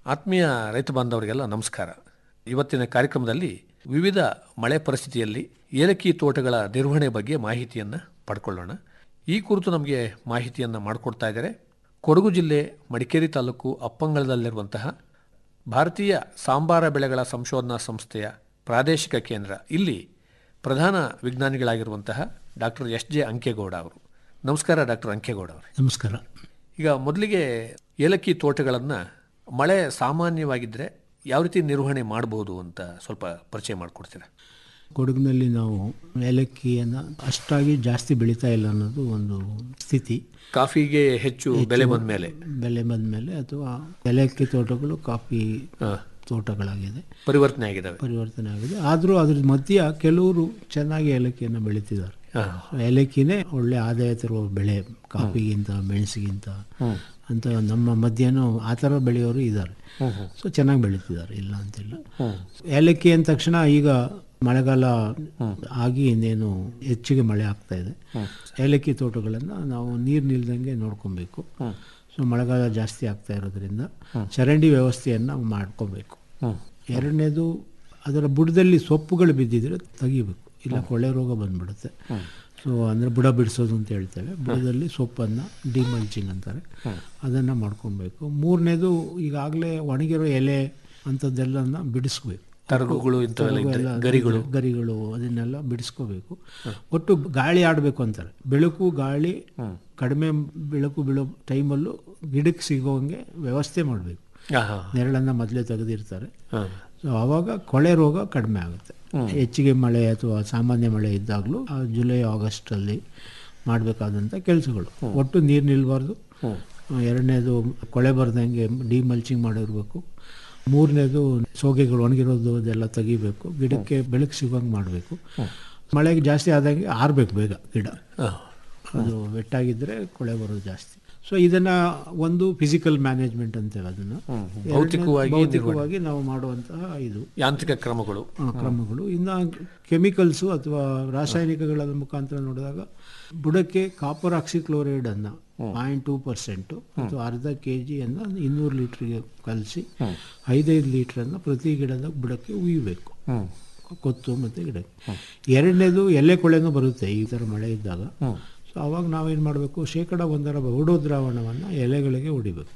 ಆತ್ಮೀಯ ರೈತ ಬಾಂಧವರಿಗೆಲ್ಲ ನಮಸ್ಕಾರ ಇವತ್ತಿನ ಕಾರ್ಯಕ್ರಮದಲ್ಲಿ ವಿವಿಧ ಮಳೆ ಪರಿಸ್ಥಿತಿಯಲ್ಲಿ ಏಲಕ್ಕಿ ತೋಟಗಳ ನಿರ್ವಹಣೆ ಬಗ್ಗೆ ಮಾಹಿತಿಯನ್ನು ಪಡ್ಕೊಳ್ಳೋಣ ಈ ಕುರಿತು ನಮಗೆ ಮಾಹಿತಿಯನ್ನು ಮಾಡಿಕೊಡ್ತಾ ಇದ್ದಾರೆ ಕೊಡಗು ಜಿಲ್ಲೆ ಮಡಿಕೇರಿ ತಾಲೂಕು ಅಪ್ಪಂಗಳದಲ್ಲಿರುವಂತಹ ಭಾರತೀಯ ಸಾಂಬಾರ ಬೆಳೆಗಳ ಸಂಶೋಧನಾ ಸಂಸ್ಥೆಯ ಪ್ರಾದೇಶಿಕ ಕೇಂದ್ರ ಇಲ್ಲಿ ಪ್ರಧಾನ ವಿಜ್ಞಾನಿಗಳಾಗಿರುವಂತಹ ಡಾಕ್ಟರ್ ಎಸ್ ಜೆ ಅಂಕೇಗೌಡ ಅವರು ನಮಸ್ಕಾರ ಡಾಕ್ಟರ್ ಅಂಕೇಗೌಡ ಅವರು ನಮಸ್ಕಾರ ಈಗ ಮೊದಲಿಗೆ ಏಲಕ್ಕಿ ತೋಟಗಳನ್ನು ಮಳೆ ಸಾಮಾನ್ಯವಾಗಿದ್ದರೆ ಯಾವ ರೀತಿ ನಿರ್ವಹಣೆ ಮಾಡಬಹುದು ಅಂತ ಸ್ವಲ್ಪ ಪರಿಚಯ ಮಾಡಿಕೊಡ್ತೀರಾ ಕೊಡಗಿನಲ್ಲಿ ನಾವು ಏಲಕ್ಕಿಯನ್ನು ಅಷ್ಟಾಗಿ ಜಾಸ್ತಿ ಬೆಳೀತಾ ಇಲ್ಲ ಅನ್ನೋದು ಒಂದು ಸ್ಥಿತಿ ಕಾಫಿಗೆ ಹೆಚ್ಚು ಬೆಲೆ ಬಂದ ಮೇಲೆ ಬೆಲೆ ಬಂದ ಮೇಲೆ ಅಥವಾ ಏಲಕ್ಕಿ ತೋಟಗಳು ಕಾಫಿ ತೋಟಗಳಾಗಿದೆ ಪರಿವರ್ತನೆ ಆಗಿದ್ದಾವೆ ಪರಿವರ್ತನೆ ಆಗಿದೆ ಆದರೂ ಅದ್ರ ಮಧ್ಯ ಕೆಲವರು ಚೆನ್ನಾಗಿ ಏಲಕ್ಕಿಯನ್ನು ಬೆಳೀತಿದ್ದಾರೆ ಏಲಕ್ಕಿನೇ ಒಳ್ಳೆ ಆದಾಯ ತರುವ ಬೆಳೆ ಕಾಫಿಗಿಂತ ಮೆಣಸಿಗಿಂತ ಅಂತ ನಮ್ಮ ಮಧ್ಯನೂ ಆ ಥರ ಬೆಳೆಯೋರು ಇದ್ದಾರೆ ಸೊ ಚೆನ್ನಾಗಿ ಬೆಳೀತಿದ್ದಾರೆ ಇಲ್ಲ ಅಂತಿಲ್ಲ ಏಲಕ್ಕಿ ಅಂದ ತಕ್ಷಣ ಈಗ ಮಳೆಗಾಲ ಆಗಿ ಇನ್ನೇನು ಹೆಚ್ಚಿಗೆ ಮಳೆ ಆಗ್ತಾ ಇದೆ ಏಲಕ್ಕಿ ತೋಟಗಳನ್ನು ನಾವು ನೀರು ನಿಲ್ದಂಗೆ ನೋಡ್ಕೊಬೇಕು ಸೊ ಮಳೆಗಾಲ ಜಾಸ್ತಿ ಆಗ್ತಾ ಇರೋದ್ರಿಂದ ಚರಂಡಿ ವ್ಯವಸ್ಥೆಯನ್ನು ಮಾಡ್ಕೋಬೇಕು ಎರಡನೇದು ಅದರ ಬುಡದಲ್ಲಿ ಸೊಪ್ಪುಗಳು ಬಿದ್ದಿದ್ರೆ ತೆಗಿಬೇಕು ಇಲ್ಲ ಕೊಳೆ ರೋಗ ಬಂದ್ಬಿಡುತ್ತೆ ಸೊ ಅಂದರೆ ಬುಡ ಬಿಡಿಸೋದು ಅಂತ ಹೇಳ್ತೇವೆ ಬುಡದಲ್ಲಿ ಸೊಪ್ಪನ್ನು ಡಿಮಲ್ಚಿಂಗ್ ಅಂತಾರೆ ಅದನ್ನು ಮಾಡ್ಕೊಬೇಕು ಮೂರನೇದು ಈಗಾಗಲೇ ಒಣಗಿರೋ ಎಲೆ ಅಂಥದ್ದೆಲ್ಲನ ಬಿಡಿಸ್ಬೇಕು ತರಗುಗಳು ಇಂಥವೆಲ್ಲ ಇದ್ರೆ, ಎಲ್ಲ ಗರಿಗಳು ಗರಿಗಳು ಅದನ್ನೆಲ್ಲ ಬಿಡಿಸ್ಕೋಬೇಕು ಒಟ್ಟು ಗಾಳಿ ಆಡಬೇಕು ಅಂತಾರೆ ಬೆಳಕು ಗಾಳಿ ಕಡಿಮೆ ಬೆಳಕು ಬೀಳೋ ಟೈಮಲ್ಲೂ ಗಿಡಕ್ಕೆ ಸಿಗೋಂಗೆ ವ್ಯವಸ್ಥೆ ಮಾಡಬೇಕು ಆಹಾ. ನೆರಳನ್ನು ಮೊದಲೇ ತೆಗೆದಿರ್ತಾರೆ ಹಾ. ಸೊ ಆವಾಗ ಕೊಳೆ ರೋಗ ಕಡಿಮೆ ಆಗುತ್ತೆ ಹೆಚ್ಚಿಗೆ ಮಳೆ ಅಥವಾ ಸಾಮಾನ್ಯ ಮಳೆ ಇದ್ದಾಗಲೂ ಆ ಜುಲೈ ಆಗಸ್ಟಲ್ಲಿ ಮಾಡಬೇಕಾದಂಥ ಕೆಲಸಗಳು ಒಟ್ಟು ನೀರು ನಿಲ್ಬಾರ್ದು ಎರಡನೇದು ಕೊಳೆ ಬರ್ದಂಗೆ ಡಿಮಲ್ಚಿಂಗ್ ಮಾಡಿರ್ಬೇಕು ಮೂರನೇದು ಸೋಗೆಗಳು ಒಣಗಿರೋದು ಅದೆಲ್ಲ ತೆಗಿಬೇಕು ಗಿಡಕ್ಕೆ ಬೆಳಕು ಸಿಗೋಂಗೆ ಮಾಡಬೇಕು ಮಳೆಗೆ ಜಾಸ್ತಿ ಆದಂಗೆ ಆರಬೇಕು ಬೇಗ ಗಿಡ ಹಾ. ಅದು ವೆಟ್ಟಾಗಿದ್ದರೆ ಕೊಳೆ ಬರೋದು ಜಾಸ್ತಿ ಸೊ ಇದನ್ನ ಒಂದು ಫಿಸಿಕಲ್ ಮ್ಯಾನೇಜ್ಮೆಂಟ್ ಅಂತೇವೆ ಅದನ್ನು ಎರಡನೇದು ಭೌತಿಕವಾಗಿ ಭೌತಿಕವಾಗಿ ನಾವು ಮಾಡುವಂತಹ ಇದು ಯಾಂತ್ರಿಕ ಕ್ರಮಗಳು ಆ, ಕ್ರಮಗಳು ಇನ್ನು ಕೆಮಿಕಲ್ಸು ಅಥವಾ ರಾಸಾಯನಿಕಗಳ ಮುಖಾಂತರ ನೋಡಿದಾಗ ಬುಡಕ್ಕೆ ಕಾಪರ್ ಆಕ್ಸಿಕ್ಲೋರೈಡ್ ಅನ್ನ ಪಾಯಿಂಟ್ ಟೂ ಪರ್ಸೆಂಟು ಅಥವಾ ಅರ್ಧ ಕೆ ಜಿಯನ್ನು ಇನ್ನೂರು ಲೀಟ್ರಿಗೆ ಕಲಸಿ ಐದೈದು ಲೀಟ್ರನ್ನು ಪ್ರತಿ ಗಿಡದ ಬುಡಕ್ಕೆ ಉಯ್ಯಬೇಕು ಕೊತ್ತು ಮತ್ತು ಗಿಡಕ್ಕೆ ಎರಡನೇದು ಎಲೆ ಕೊಳೆನೂ ಬರುತ್ತೆ ಈ ಥರ ಮಳೆ ಇದ್ದಾಗ ಸೊ ಅವಾಗ ನಾವೇನು ಮಾಡಬೇಕು ಶೇಕಡ ಒಂದರ ಬೋಡೋ ದ್ರಾವಣವನ್ನು ಎಲೆಗಳಿಗೆ ಹೊಡಿಬೇಕು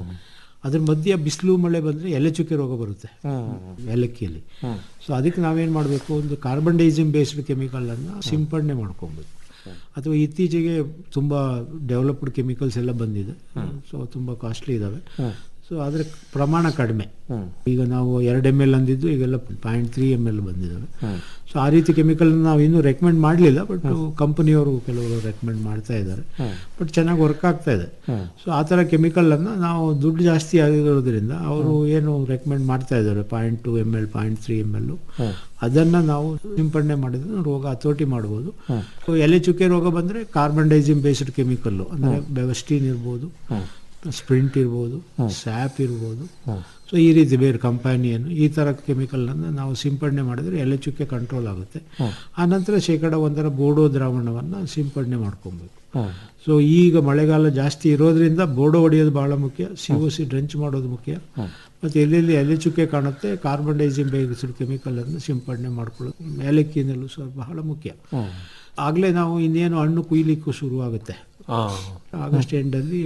ಅದ್ರ ಮಧ್ಯೆ ಬಿಸಿಲು ಮಳೆ ಬಂದರೆ ಎಲೆ ಚುಕ್ಕೆ ರೋಗ ಬರುತ್ತೆ ಏಲಕ್ಕಿಯಲ್ಲಿ ಸೊ ಅದಕ್ಕೆ ನಾವೇನು ಮಾಡಬೇಕು ಒಂದು ಕಾರ್ಬನ್ ಡೈಸಿಮ್ ಬೇಸ್ಡ್ ಕೆಮಿಕಲನ್ನು ಸಿಂಪಡಣೆ ಮಾಡ್ಕೊಬೇಕು ಅಥವಾ ಇತ್ತೀಚೆಗೆ ತುಂಬ ಡೆವಲಪ್ಡ್ ಕೆಮಿಕಲ್ಸ್ ಎಲ್ಲ ಬಂದಿದೆ ಸೊ ತುಂಬ ಕಾಸ್ಟ್ಲಿ ಇದ್ದಾವೆ ಸೊ ಅದರ ಪ್ರಮಾಣ ಕಡಿಮೆ ಈಗ ನಾವು ಎರಡು ಎಮ್ ಎಲ್ ಅಂದಿದ್ದು ಈಗೆಲ್ಲ ಪಾಯಿಂಟ್ ತ್ರೀ ಎಮ್ ಎಲ್ ಬಂದಿದ್ದಾವೆ ಸೊ ಆ ರೀತಿ ಕೆಮಿಕಲ್ ನಾವು ಇನ್ನೂ ರೆಕಮೆಂಡ್ ಮಾಡಲಿಲ್ಲ ಬಟ್ ಕಂಪನಿಯವರು ಕೆಲವರು ರೆಕಮೆಂಡ್ ಮಾಡ್ತಾ ಇದ್ದಾರೆ ಬಟ್ ಚೆನ್ನಾಗಿ ವರ್ಕ್ ಆಗ್ತಾ ಇದೆ ಸೊ ಆ ಥರ ಕೆಮಿಕಲನ್ನು ನಾವು ದುಡ್ಡು ಜಾಸ್ತಿ ಆಗಿರೋದ್ರಿಂದ ಅವರು ಏನು ರೆಕಮೆಂಡ್ ಮಾಡ್ತಾ ಇದ್ದಾರೆ point two M L point three M L ಅದನ್ನು ನಾವು ಸಿಂಪಡಣೆ ಮಾಡಿದ್ರೆ ರೋಗ ಹತೋಟಿ ಮಾಡ್ಬೋದು ಸೊ ಎಲೆ ಚುಕ್ಕೆ ರೋಗ ಬಂದರೆ ಕಾರ್ಬನ್ ಡೈಸಿಮ್ ಬೇಸ್ಡ್ ಕೆಮಿಕಲ್ಲು ಅಂದರೆ ಬೆವಸ್ಟೀನ್ ಇರ್ಬೋದು ಸ್ಪ್ರಿಂಟ್ ಇರ್ಬೋದು ಸ್ಯಾಪ್ ಇರ್ಬೋದು ಸೊ ಈ ರೀತಿ ಬೇರೆ ಕಂಪ್ಯಾನಿಯನ್ನು ಈ ಥರ ಕೆಮಿಕಲನ್ನು ನಾವು ಸಿಂಪಡಣೆ ಮಾಡಿದ್ರೆ ಎಲೆ ಚುಕ್ಕೆ ಕಂಟ್ರೋಲ್ ಆಗುತ್ತೆ ಆನಂತರ ಶೇಕಡ ಒಂದರ ಬೋಡೋ ದ್ರಾವಣವನ್ನು ಸಿಂಪಡಣೆ ಮಾಡ್ಕೊಬೇಕು ಸೊ ಈಗ ಮಳೆಗಾಲ ಜಾಸ್ತಿ ಇರೋದ್ರಿಂದ ಬೋಡೋ ಹೊಡೆಯೋದು ಬಹಳ ಮುಖ್ಯ ಸಿ ಒ ಸಿ ಡ್ರೆಂಚ್ ಮಾಡೋದು ಮುಖ್ಯ ಮತ್ತು ಎಲ್ಲೆಲ್ಲಿ ಎಲೆ ಚುಕ್ಕೆ ಕಾಣುತ್ತೆ ಕಾರ್ಬನ್ ಡೈಸಿಮ್ ಬೇಯಿಸಿದ ಕೆಮಿಕಲನ್ನು ಸಿಂಪಡಣೆ ಮಾಡ್ಕೊಳ್ಳೋದು ಏಲಕ್ಕಿನಲ್ಲೂ ಸಹ ಬಹಳ ಮುಖ್ಯ ಆಗಲೇ ನಾವು ಇನ್ನೇನು ಹಣ್ಣು ಕುಯ್ಲಿಕ್ಕೂ ಶುರುವಾಗುತ್ತೆ ಹಾ. ಆಗಸ್ಟ್ ಎಂಡಲ್ಲಿ